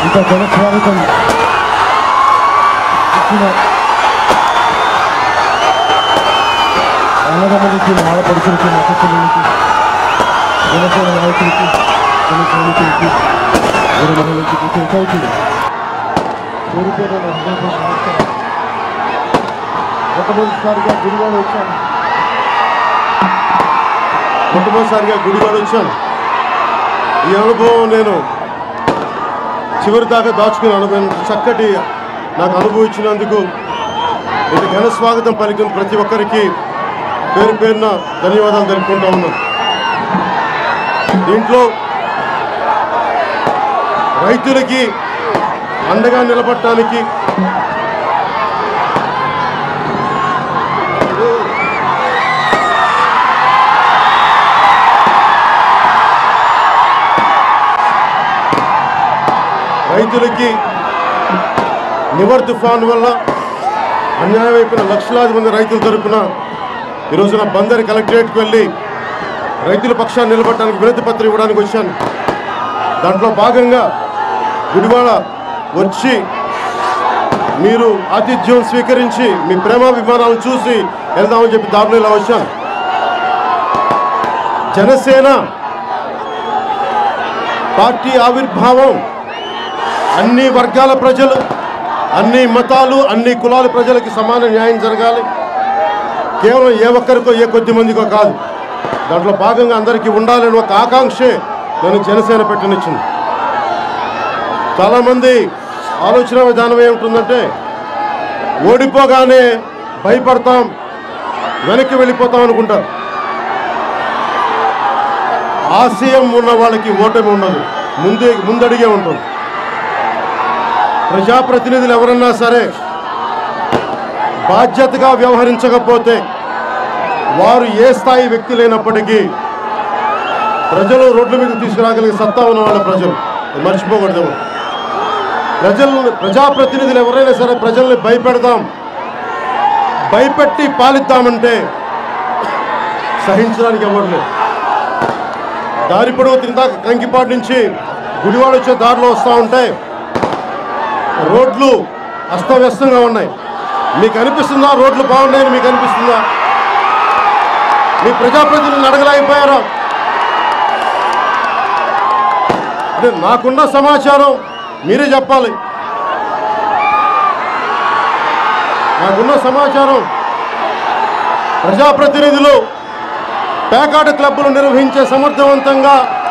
ఇంత ఘన స్వాగతం ఇచ్చిన అన్నదమ్ములకి ఆడపడుచులకి నక్షత్రులకి జనసేన నాయకులకి జన సైనికులకి గురు మహిళలకి ప్రతి ఒక్కరికి పేరు పేరు మొట్టమొదటిసారిగా గుడివాడ వచ్చాను మొట్టమొదటిసారిగా గుడివాడ వచ్చాను ఈ అనుభవం నేను చివరి దాకా దాచుకుని అనుభవం చక్కటి నాకు అనుభవం ఇచ్చినందుకు ఇది ఘన స్వాగతం పలికిన ప్రతి ఒక్కరికి పేరు పేరున ధన్యవాదాలు తెలుపుకుంటా ఉన్నాను దీంట్లో రైతులకి అండగా నిలబడటానికి రైతులకి నివర్ తుఫాన్ వల్ల అన్యాయం అయిపోయిన లక్షలాది మంది రైతుల తరపున ఈ రోజున బందరి కలెక్టరేట్కి వెళ్ళి రైతుల పక్షాన్ని నిలబడడానికి వినతి పత్రం ఇవ్వడానికి వచ్చాను దాంట్లో భాగంగా గుడివాడ వచ్చి మీరు ఆతిథ్యం స్వీకరించి మీ ప్రేమాభిమానాలను చూసి వెళ్దామని చెప్పి దారిలో ఇలా వచ్చాను జనసేన పార్టీ ఆవిర్భావం అన్ని వర్గాల ప్రజలు అన్ని మతాలు అన్ని కులాల ప్రజలకి సమాన న్యాయం జరగాలి కేవలం ఏ ఒక్కరికో ఏ కొద్ది మందికో కాదు దాంట్లో భాగంగా అందరికీ ఉండాలని ఒక ఆకాంక్షే నేను జనసేన పెట్టనిచ్చింది చాలామంది ఆలోచన విధానం ఏముంటుందంటే ఓడిపోగానే భయపడతాం వెనక్కి వెళ్ళిపోతాం అనుకుంటారు ఆశయం ఉన్న వాళ్ళకి ఓటమి ఉండదు ముందే ముందడిగే ఉంటుంది ప్రజాప్రతినిధులు ఎవరన్నా సరే బాధ్యతగా వ్యవహరించకపోతే వారు ఏ స్థాయి వ్యక్తులైనప్పటికీ ప్రజలు రోడ్ల మీద తీసుకురాగలిగే సత్తా ఉన్న వాళ్ళ ప్రజలు అది మర్చిపోకూడదు ఎవరు. ప్రజలు ప్రజాప్రతినిధులు ఎవరైనా సరే ప్రజల్ని భయపెడదాం భయపెట్టి పాలిద్దామంటే సహించడానికి ఎవరు లేదు దారి పొడవు తిందాక కంకిపాటి నుంచి గుడివాడ వచ్చే దారిలో వస్తూ ఉంటే రోడ్లు అస్తవ్యస్తంగా ఉన్నాయి మీకు అనిపిస్తుందా రోడ్లు బాగున్నాయని మీకు అనిపిస్తుందా మీ ప్రజాప్రతినిధులను అడగలేకపోయారా అంటే నాకున్న సమాచారం మీరే చెప్పాలి నాకున్న సమాచారం ప్రజాప్రతినిధులు పేకాట క్లబ్బులు నిర్వహించే సమర్థవంతంగా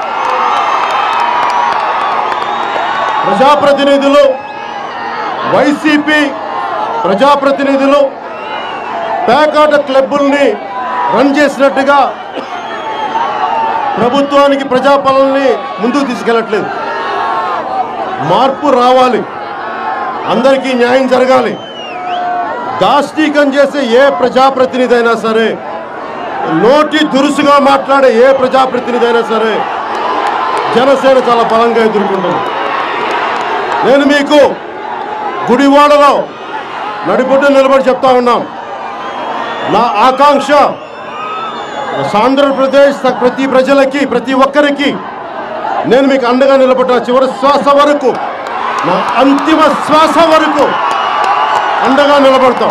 ప్రజాప్రతినిధులు వైసీపీ ప్రజాప్రతినిధులు పేకాట క్లబ్బుల్ని రన్ చేసినట్టుగా ప్రభుత్వానికి ప్రజాపాలనని ముందుకు తీసుకెళ్ళట్లేదు మార్పు రావాలి అందరికీ న్యాయం జరగాలి దాష్టీకం చేసే ఏ ప్రజాప్రతినిధి అయినా సరే నోటి దురుసుగా మాట్లాడే ఏ ప్రజాప్రతినిధి అయినా సరే జనసేన చాలా బలంగా ఎదుర్కొంటుంది నేను మీకు గుడివాడలో నడిబొడ్డు నిలబడి చెప్తా ఉన్నాం నా ఆకాంక్ష ఆంధ్రప్రదేశ్ ప్రతి ప్రజలకి ప్రతి ఒక్కరికి నేను మీకు అండగా నిలబడ్డా చివరి శ్వాస వరకు నా అంతిమ శ్వాస వరకు అండగా నిలబడతాం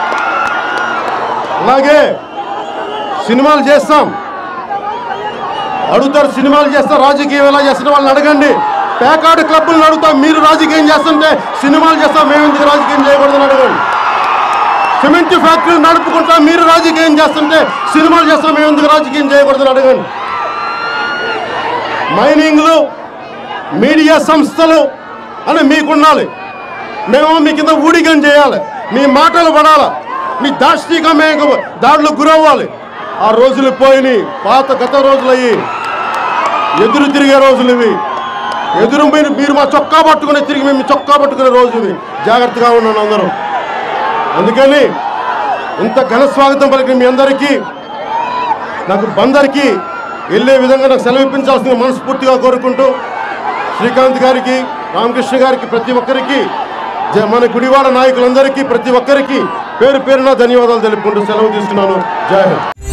అలాగే సినిమాలు చేస్తాం అడుగుతారు సినిమాలు చేస్తారు రాజకీయం ఎలా చేస్తున్న వాళ్ళని అడగండి పేకాడు క్లబ్బులను అడుగుతాం మీరు రాజకీయం చేస్తుంటే సినిమాలు చేస్తాం మేము ఎందుకు రాజకీయం చేయకూడదని అడగండి సిమెంట్ ఫ్యాక్టరీలు నడుపుకుంటాం మీరు రాజకీయం చేస్తుంటే సినిమాలు చేస్తాం మేము ఎందుకు రాజకీయం చేయకూడదని అడగండి మైనింగ్లు మీడియా సంస్థలు అని మీకు ఉండాలి మేము మీ కింద ఊడిగం చేయాలి మీ మాటలు పడాలి మీ దాష్టిగా మేము దాంట్లో గురవ్వాలి ఆ రోజులు పోయినాయి పాత గత రోజులయ్యి ఎదురు తిరిగే రోజులు ఇవి ఎదురు మీరు మీరు మా చొక్కా పట్టుకుని తిరిగి మేము మీ చొక్కా పట్టుకునే రోజు ఇవి జాగ్రత్తగా ఉన్నాను అందరూ అందుకని ఇంత ఘన స్వాగతం పలికిన మీ అందరికీ నాకు బందరికి వెళ్ళే విధంగా నాకు సెలవు ఇప్పించాల్సిన మనస్ఫూర్తిగా కోరుకుంటూ శ్రీకాంత్ గారికి రామకృష్ణ గారికి ప్రతి ఒక్కరికి జ- మన గుడివాడ నాయకులందరికీ ప్రతి ఒక్కరికి పేరు పేరున ధన్యవాదాలు తెలుపుకుంటూ సెలవు తీసుకున్నాను జై హింద్